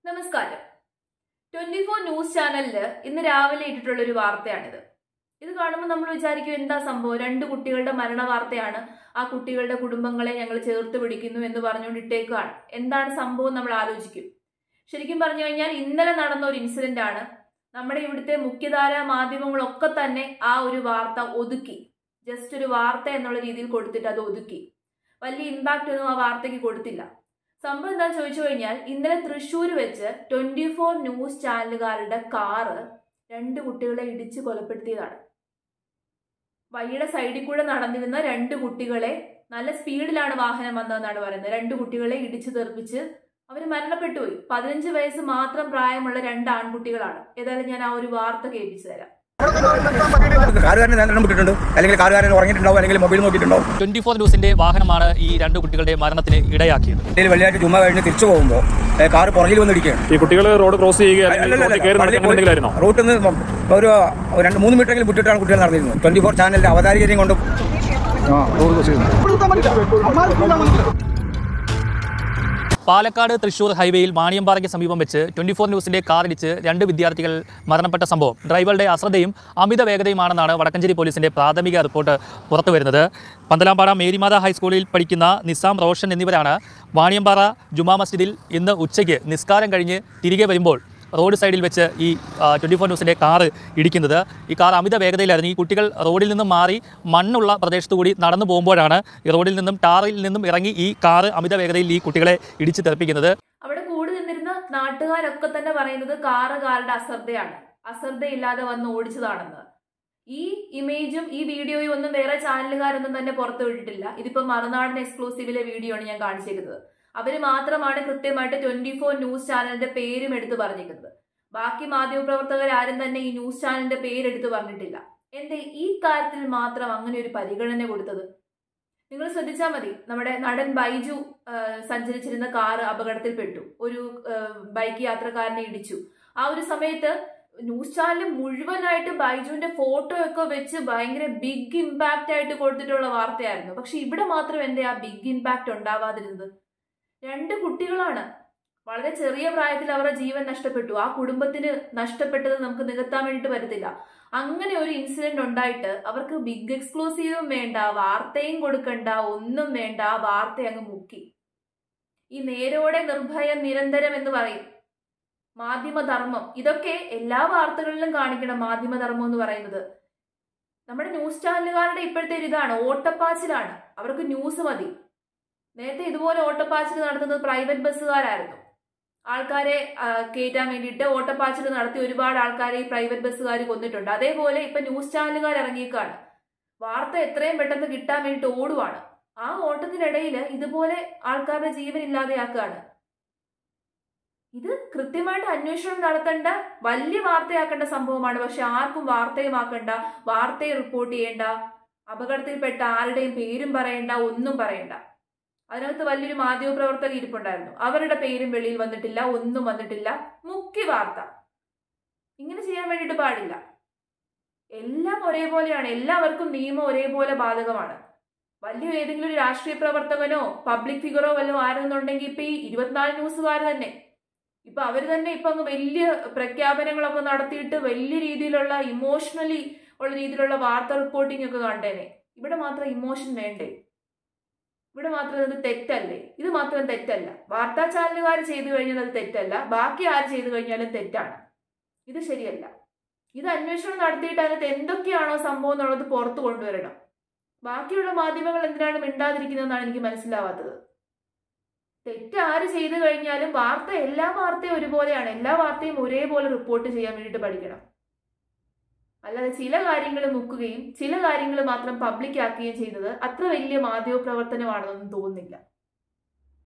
നമസ്കാരം twenty four news ചാനലില് ഇന്ന് രാവിലെ ഇട്ടിട്ടുള്ള ഒരു വാർത്തയാണിത് ഇത് കാണുമ്പോൾ നമ്മൾ വിചാരിക്കും എന്താ സംഭവം രണ്ട് കുട്ടികളുടെ മരണ വാർത്തയാണ് ആ കുട്ടികളുടെ കുടുംബങ്ങളെ ഞങ്ങൾ ചേർത്ത് പിടിക്കുന്നു എന്ന് പറഞ്ഞുകൊണ്ട് ഇട്ടേക്കാണ് എന്താണ് സംഭവം നമ്മൾ ആലോചിക്കും ശരിക്കും പറഞ്ഞു കഴിഞ്ഞാൽ ഇന്നലെ നടന്ന ഒരു ഇൻസിഡന്റ് ആണ് നമ്മുടെ ഇവിടുത്തെ മുഖ്യധാരാ മാധ്യമങ്ങളൊക്കെ തന്നെ ആ ഒരു വാർത്ത ഒതുക്കി ജസ്റ്റ് ഒരു വാർത്ത എന്നുള്ള രീതിയിൽ കൊടുത്തിട്ട് അത് ഒതുക്കി വലിയ ഇമ്പാക്റ്റ് ഒന്നും ആ വാർത്തയ്ക്ക് കൊടുത്തില്ല സംഭവം എന്താണെന്ന് ചോദിച്ചു കഴിഞ്ഞാൽ ഇന്നലെ തൃശ്ശൂർ വെച്ച് ട്വന്റി ഫോർ ന്യൂസ് ചാനലുകാരുടെ കാറ് രണ്ട് കുട്ടികളെ ഇടിച്ച് കൊലപ്പെടുത്തിയതാണ് വഴിയുടെ സൈഡിൽ കൂടെ നടന്നിരുന്ന രണ്ട് കുട്ടികളെ നല്ല സ്പീഡിലാണ് വാഹനം വന്നതെന്നാണ് പറയുന്നത് രണ്ട് കുട്ടികളെ ഇടിച്ചു തെറിപ്പിച്ച് അവർ മരണപ്പെട്ടുപോയി പതിനഞ്ച് വയസ്സ് മാത്രം പ്രായമുള്ള രണ്ട് ആൺകുട്ടികളാണ് ഏതായാലും ഞാൻ ആ ഒരു വാർത്ത കേൾപ്പിച്ചു തരാം കാറുകാരനെ നിയന്ത്രണം വിട്ടിട്ടുണ്ട് അല്ലെങ്കിൽ കാറുകാരൻ ഉറങ്ങിയിട്ടുണ്ടാവും അല്ലെങ്കിൽ മൊബൈൽ നോക്കിയിട്ടുണ്ടാവും ട്വന്റി ഫോർ ന്യൂസിന്റെ വാഹനമാണ് ഈ രണ്ട് കുട്ടികളുടെ മരണത്തിന് ഇടയാക്കിയത് അല്ലെങ്കിൽ വെള്ളിയാഴ്ച ചുമ്മാ കഴിഞ്ഞ് തിരിച്ചു പോകുമ്പോൾ ഏ, കാറ് പുറകിൽ വന്ന് ഇടിക്കുകയാണ് ഈ കുട്ടികൾ റോഡ് ക്രോസ് ചെയ്യുക അല്ലെങ്കിൽ റോഡിൽ കയറി നടക്കുന്ന എന്തെങ്കിലുമായിരുന്നോ റൂട്ടിൽ നിന്ന് ഒരു രണ്ട് മൂന്ന് മീറ്ററെങ്കിലും വിട്ടിട്ടാണ് കുട്ടികൾ നടന്നിരുന്നത് ട്വന്റി ഫോർ ചാനലിന്റെ അവതാരികരെയും കൊണ്ടും പാലക്കാട് തൃശൂർ ഹൈവേയിൽ മാണിയമ്പാറയ്ക്ക് സമീപം വെച്ച് ട്വന്റി ഫോർ ന്യൂസിന്റെ കാറിടിച്ച് രണ്ട് വിദ്യാർത്ഥികൾ മരണപ്പെട്ട സംഭവം ഡ്രൈവറുടെ അശ്രദ്ധയും അമിത വേഗതയുമാണെന്നാണ് വടക്കഞ്ചേരി പോലീസിന്റെ പ്രാഥമിക റിപ്പോർട്ട് പുറത്തുവരുന്നത് പന്തലാമ്പാറ മേരിമാത ഹൈസ്കൂളിൽ പഠിക്കുന്ന നിസാം റോഷൻ എന്നിവരാണ് വാണിയമ്പാറ ജുമാ മസ്ജിദിൽ ഇന്ന് ഉച്ചയ്ക്ക് നിസ്കാരം കഴിഞ്ഞ് തിരികെ വരുമ്പോൾ റോഡ് സൈഡിൽ വെച്ച് ഈ ട്വൻറ്റി ഫോർ ന്യൂസിൻ്റെ കാറ് ഇടിക്കുന്നത് ഈ കാർ അമിത വേഗതയിലായിരുന്നു ഈ കുട്ടികൾ റോഡിൽ നിന്നും മാറി മണ്ണുള്ള പ്രദേശത്തു കൂടി നടന്നു പോകുമ്പോഴാണ് ഈ റോഡിൽ നിന്നും ടാറിൽ നിന്നും ഇറങ്ങി ഈ കാറ് അമിത വേഗതയിൽ ഈ കുട്ടികളെ ഇടിച്ച് തെറിപ്പിക്കുന്നത് അവിടെ കൂടി നിന്നിരുന്ന നാട്ടുകാരൊക്കെ തന്നെ പറയുന്നത് കാറ് കാറുടെ അശ്രദ്ധയാണ് അശ്രദ്ധയില്ലാതെ വന്ന് ഓടിച്ചതാണെന്ന് ഈ ഇമേജും ഈ വീഡിയോയും ഒന്നും വേറെ ചാനലുകാരൊന്നും തന്നെ പുറത്തു വിട്ടിട്ടില്ല ഇതിപ്പോ മറുനാടൻ എക്സ്ക്ലൂസീവിലെ വീഡിയോ ആണ് ഞാൻ കാണിച്ചിരിക്കുന്നത് അവര് മാത്രമാണ് കൃത്യമായിട്ട് ട്വന്റി ഫോർ ന്യൂസ് ചാനലിന്റെ പേരും എടുത്തു പറഞ്ഞിരിക്കുന്നത് ബാക്കി മാധ്യമപ്രവർത്തകർ ആരും തന്നെ ഈ ന്യൂസ് ചാനലിന്റെ പേരെടുത്ത് പറഞ്ഞിട്ടില്ല എന്തേ ഈ കാര്യത്തിൽ മാത്രം അങ്ങനെ ഒരു പരിഗണന കൊടുത്തത് നിങ്ങൾ ശ്രദ്ധിച്ചാൽ മതി നമ്മുടെ നടൻ ബൈജു ആ, സഞ്ചരിച്ചിരുന്ന കാറ് അപകടത്തിൽപ്പെട്ടു ഒരു ആ, ബൈക്ക് യാത്രക്കാരനെ ഇടിച്ചു ആ ഒരു സമയത്ത് ന്യൂസ് ചാനൽ മുഴുവനായിട്ട് ബൈജുവിന്റെ ഫോട്ടോ ഒക്കെ വെച്ച് ഭയങ്കര ബിഗ് ഇമ്പാക്റ്റ് ആയിട്ട് കൊടുത്തിട്ടുള്ള വാർത്തയായിരുന്നു പക്ഷെ ഇവിടെ മാത്രം എന്തേ ആ ബിഗ് ഇമ്പാക്റ്റ് ഉണ്ടാവാതിരുന്നത് രണ്ട് കുട്ടികളാണ് വളരെ ചെറിയ പ്രായത്തിൽ അവരുടെ ജീവൻ നഷ്ടപ്പെട്ടു ആ കുടുംബത്തിന് നഷ്ടപ്പെട്ടത് നമുക്ക് നികത്താൻ വേണ്ടിയിട്ട് പറ്റത്തില്ല അങ്ങനെ ഒരു ഇൻസിഡന്റ് ഉണ്ടായിട്ട് അവർക്ക് ബിഗ് എക്സ്ക്ലൂസീവും വേണ്ട വാർത്തയും കൊടുക്കണ്ട ഒന്നും വേണ്ട ആ വാർത്ത അങ്ങ് മുക്കി ഈ നേരോടെ നിർഭയം നിരന്തരം എന്ന് പറയും മാധ്യമധർമ്മം ഇതൊക്കെ എല്ലാ വാർത്തകളിലും കാണിക്കണം മാധ്യമധർമ്മം എന്ന് പറയുന്നത് നമ്മുടെ ന്യൂസ് ചാനലുകാരുടെ ഇപ്പോഴത്തെ ഒരു ഇതാണ് ഓട്ടപ്പാച്ചിലാണ് അവർക്ക് ന്യൂസ് മതി നേരത്തെ ഇതുപോലെ ഓട്ടപ്പാച്ചിൽ നടത്തുന്നത് പ്രൈവറ്റ് ബസ്സുകാരായിരുന്നു ആൾക്കാരെ ആ, കയറ്റാൻ വേണ്ടിയിട്ട് ഓട്ടപ്പാച്ചിൽ നടത്തി ഒരുപാട് ആൾക്കാരെ ഈ പ്രൈവറ്റ് ബസ്സുകാർ കൊന്നിട്ടുണ്ട് അതേപോലെ ഇപ്പൊ ന്യൂസ് ചാനലുകാർ ഇറങ്ങിയേക്കാണ് വാർത്ത എത്രയും പെട്ടെന്ന് കിട്ടാൻ വേണ്ടിയിട്ട് ഓടുവാണ് ആ ഓട്ടത്തിനിടയിൽ ഇതുപോലെ ആൾക്കാരുടെ ജീവൻ ഇല്ലാതെയാക്കുകയാണ് ഇത് കൃത്യമായിട്ട് അന്വേഷണം നടത്തേണ്ട വലിയ വാർത്തയാക്കേണ്ട സംഭവമാണ് പക്ഷെ ആർക്കും വാർത്തയുമാക്കണ്ട വാർത്തയെ റിപ്പോർട്ട് ചെയ്യേണ്ട അപകടത്തിൽപ്പെട്ട ആരുടെയും പേരും പറയണ്ട ഒന്നും പറയണ്ട അതിനകത്ത് വലിയൊരു മാധ്യമപ്രവർത്തക ഇരിപ്പുണ്ടായിരുന്നു അവരുടെ പേരും വെളിയിൽ വന്നിട്ടില്ല ഒന്നും വന്നിട്ടില്ല മുഖ്യ വാർത്ത ഇങ്ങനെ ചെയ്യാൻ വേണ്ടിയിട്ട് പാടില്ല എല്ലാം ഒരേപോലെയാണ് എല്ലാവർക്കും നിയമം ഒരേപോലെ ബാധകമാണ് വലിയ ഏതെങ്കിലും ഒരു രാഷ്ട്രീയ പ്രവർത്തകനോ പബ്ലിക് ഫിഗറോ വല്ലതും ആരെന്നുണ്ടെങ്കിൽ ഇപ്പൊ ഈ ഇരുപത്തിനാല് ന്യൂസുകാർ തന്നെ ഇപ്പൊ അവർ തന്നെ ഇപ്പൊ അങ്ങ് വലിയ പ്രഖ്യാപനങ്ങളൊക്കെ നടത്തിയിട്ട് വലിയ രീതിയിലുള്ള ഇമോഷണലി ഉള്ള രീതിയിലുള്ള വാർത്ത റിപ്പോർട്ടിംഗ് ഒക്കെ കണ്ടേനെ ഇവിടെ മാത്രം ഇമോഷൻ വേണ്ടേ ഇവിടെ മാത്രം ഇത് തെറ്റല്ലേ ഇത് മാത്രം തെറ്റല്ല വാർത്താ ചാനലുകാർ ചെയ്തു കഴിഞ്ഞാൽ അത് തെറ്റല്ല ബാക്കി ആര് ചെയ്തു കഴിഞ്ഞാലും തെറ്റാണ് ഇത് ശരിയല്ല ഇത് അന്വേഷണം നടത്തിയിട്ട് അതിനകത്ത് എന്തൊക്കെയാണോ സംഭവം എന്നുള്ളത് പുറത്തു കൊണ്ടുവരണം ബാക്കിയുള്ള മാധ്യമങ്ങൾ എന്തിനാണ് മിണ്ടാതിരിക്കുന്നതെന്നാണ് എനിക്ക് മനസ്സിലാവാത്തത് തെറ്റ് ആര് ചെയ്തു കഴിഞ്ഞാലും വാർത്ത എല്ലാ വാർത്തയും ഒരുപോലെയാണ് എല്ലാ വാർത്തയും ഒരേപോലെ റിപ്പോർട്ട് ചെയ്യാൻ വേണ്ടിയിട്ട് പഠിക്കണം അല്ലാതെ ചില കാര്യങ്ങൾ മുക്കുകയും ചില കാര്യങ്ങൾ മാത്രം പബ്ലിക് ആക്കുകയും ചെയ്യുന്നത് അത്ര വലിയ മാധ്യമ പ്രവർത്തനമാണെന്നൊന്നും തോന്നുന്നില്ല